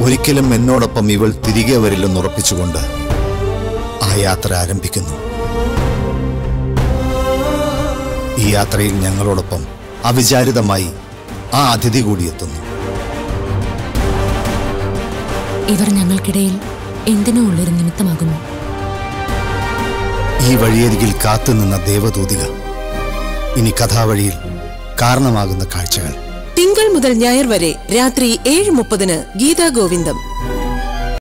ഒരിക്കലും എന്നോടൊപ്പം ഇവൾ തിരികെ വരില്ലെന്ന് ഉറപ്പിച്ചുകൊണ്ട് ആ യാത്ര ആരംഭിക്കുന്നു ഈ യാത്രയിൽ ഞങ്ങളോടൊപ്പം അവിചാരിതമായി ആ അതിഥി കൂടി എത്തുന്നു ഇവർ ഞങ്ങൾക്കിടയിൽ എന്തിനോ ഉള്ളൊരു നിമിത്തമാകുന്നു ഈ വഴിയരികിൽ കാത്തുനിന്ന ദേവദൂതിക ഇനി കഥാവഴിയിൽ കാരണമാകുന്ന കാഴ്ചകൾ തിങ്കൾ മുതൽ ഞായർ വരെ രാത്രി ഏഴ് മുപ്പതിന് ഗീതാ ഗോവിന്ദം